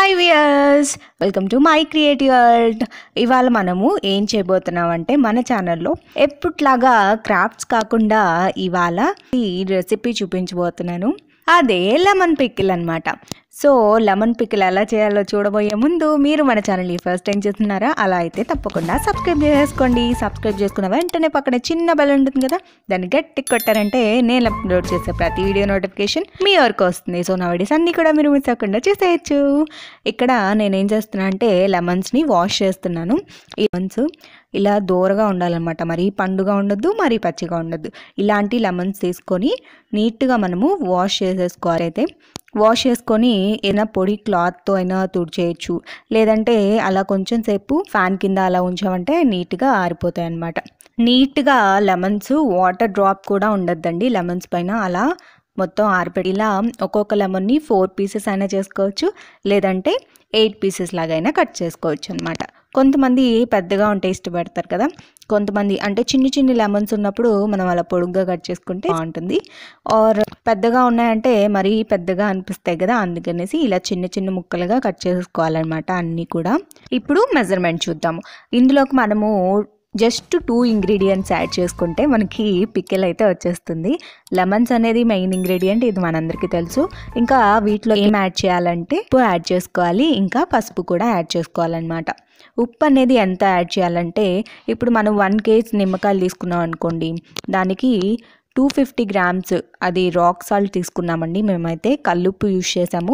hi viewers welcome to my creative world ఇవాళ మనము ఏం చేయబోతున్నాం అంటే మన ఛానల్లో ఎప్పుట్లాగా క్రాఫ్ట్స్ కాకుండా ఇవాళ ఈ రెసిపీ చూపించబోతున్నాను అదే లెమన్ పికిల్ అనమాట సో లెమన్ పికిల్ ఎలా చేయాలో చూడబోయే ముందు మీరు మన ఛానల్ని ఫస్ట్ టైం చేస్తున్నారా అలా అయితే తప్పకుండా సబ్స్క్రైబ్ చేసుకోండి సబ్స్క్రైబ్ చేసుకున్న వెంటనే పక్కన చిన్న బెల్ ఉంటుంది కదా దాన్ని గట్టి కొట్టారంటే నేను అప్లోడ్ చేసే ప్రతి వీడియో నోటిఫికేషన్ మీ వరకు వస్తుంది సో నా వీడియోస్ అన్నీ కూడా మీరు మిస్ అవ్వకుండా చేసేయచ్చు ఇక్కడ నేనేం చేస్తున్నా అంటే లెమన్స్ని వాష్ చేస్తున్నాను ఈ లెమన్స్ ఇలా దూరగా ఉండాలన్నమాట మరీ పండుగా ఉండొద్దు మరీ పచ్చిగా ఉండొద్దు ఇలాంటి లెమన్స్ తీసుకొని నీట్గా మనము వాష్ చేసేసుకోవాలి అయితే వాష్ చేసుకొని ఏదైనా పొడి క్లాత్తో అయినా తుడిచేయచ్చు లేదంటే అలా కొంచెం సేపు ఫ్యాన్ కింద అలా ఉంచామంటే నీట్గా ఆరిపోతాయి అన్నమాట నీట్గా లెమన్స్ వాటర్ డ్రాప్ కూడా ఉండొద్దండి లెమన్స్ పైన అలా మొత్తం ఆరిపెట్టి ఇలా ఒక్కొక్క లెమన్ని ఫోర్ పీసెస్ అయినా చేసుకోవచ్చు లేదంటే ఎయిట్ పీసెస్ లాగైనా కట్ చేసుకోవచ్చు అనమాట కొంతమంది పెద్దగా ఉంటే ఇష్టపడతారు కదా కొంతమంది అంటే చిన్ని చిన్ని లెమన్స్ ఉన్నప్పుడు మనం అలా పొడుగ్గా కట్ చేసుకుంటే బాగుంటుంది ఆర్ పెద్దగా ఉన్నాయంటే మరీ పెద్దగా అనిపిస్తాయి కదా అందుకనేసి ఇలా చిన్న చిన్న ముక్కలుగా కట్ చేసుకోవాలన్నమాట అన్నీ కూడా ఇప్పుడు మెజర్మెంట్ చూద్దాము ఇందులోకి మనము జస్ట్ టూ ఇంగ్రీడియంట్స్ యాడ్ చేసుకుంటే మనకి పిక్కెల్ అయితే వచ్చేస్తుంది లెమన్స్ అనేది మెయిన్ ఇంగ్రీడియంట్ ఇది మనందరికీ తెలుసు ఇంకా వీటిలో ఏం యాడ్ చేయాలంటే ఉప్పు యాడ్ చేసుకోవాలి ఇంకా పసుపు కూడా యాడ్ చేసుకోవాలన్నమాట ఉప్పు అనేది ఎంత యాడ్ చేయాలంటే ఇప్పుడు మనం వన్ కేజీ నిమ్మకాయలు తీసుకున్నాం అనుకోండి దానికి టూ ఫిఫ్టీ గ్రామ్స్ అది రాక్ సాల్ట్ తీసుకున్నామండి మేమైతే కల్లుప్పు యూజ్ చేసాము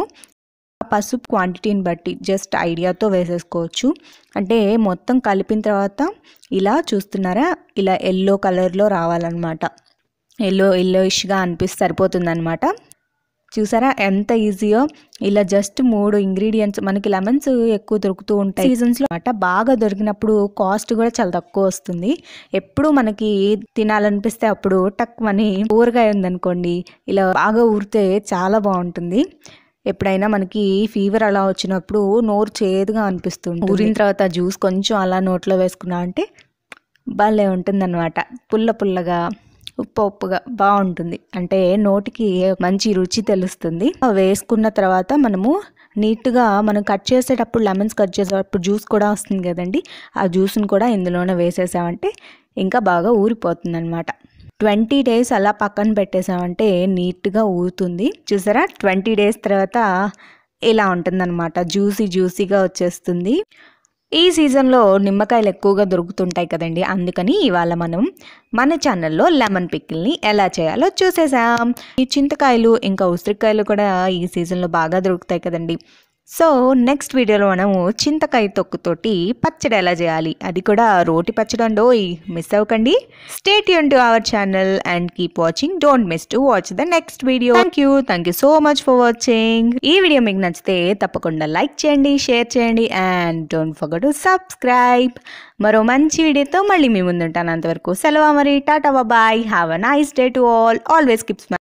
పసుపు క్వాంటిటీని బట్టి జస్ట్ ఐడియాతో వేసేసుకోవచ్చు అంటే మొత్తం కలిపిన తర్వాత ఇలా చూస్తున్నారా ఇలా ఎల్లో కలర్లో రావాలన్నమాట ఎల్లో ఎల్లోయిష్గా అనిపిస్తే సరిపోతుందన్నమాట చూసారా ఎంత ఈజీయో ఇలా జస్ట్ మూడు ఇంగ్రీడియంట్స్ మనకి లెమన్స్ ఎక్కువ దొరుకుతూ ఉంటాయి సీజన్స్లో అట బాగా దొరికినప్పుడు కాస్ట్ కూడా చాలా తక్కువ వస్తుంది ఎప్పుడు మనకి తినాలనిపిస్తే అప్పుడు టక్ మనీ ఊరగాయ ఉందనుకోండి ఇలా బాగా ఊరితే చాలా బాగుంటుంది ఎప్పుడైనా మనకి ఫీవర్ అలా వచ్చినప్పుడు నోరు చేదుగా అనిపిస్తుంది ఊరిన తర్వాత జ్యూస్ కొంచెం అలా నోట్లో వేసుకున్నా అంటే భలే ఉంటుందన్నమాట పుల్ల పుల్లగా ఉప్పు ఉప్పుగా బాగుంటుంది అంటే నోటికి మంచి రుచి తెలుస్తుంది వేసుకున్న తర్వాత మనము నీట్గా మనం కట్ చేసేటప్పుడు లెమన్స్ కట్ చేసేటప్పుడు జ్యూస్ కూడా వస్తుంది కదండి ఆ జ్యూస్ని కూడా ఇందులోనే వేసేసామంటే ఇంకా బాగా ఊరిపోతుంది అనమాట ట్వంటీ డేస్ అలా పక్కన పెట్టేసామంటే నీట్గా ఊరుతుంది చూసారా ట్వంటీ డేస్ తర్వాత ఇలా ఉంటుందన్నమాట జ్యూసీ జ్యూసీగా వచ్చేస్తుంది ఈ సీజన్లో నిమ్మకాయలు ఎక్కువగా దొరుకుతుంటాయి కదండి అందుకని ఇవాళ మనం మన ఛానల్లో లెమన్ పిక్కిల్ని ఎలా చేయాలో చూసేసాం ఈ చింతకాయలు ఇంకా ఉసిరికాయలు కూడా ఈ సీజన్లో బాగా దొరుకుతాయి కదండి సో నెక్స్ట్ వీడియోలో మనము చింతకాయ తొక్కుతోటి పచ్చడి ఎలా చేయాలి అది కూడా రోటి పచ్చడి అండోయ్ మిస్ అవ్వకండి స్టేట్ యూన్ to our channel and keep watching don't miss to watch the next video thank you thank you so much for watching ఈ వీడియో మీకు నచ్చితే తప్పకుండా లైక్ చేయండి షేర్ చేయండి and don't forget to subscribe మరో మంచి వీడియోతో మళ్ళీ మీ ముందుంటాను అంతవరకు సెలవు మరి tata bye have a nice day to all always keeps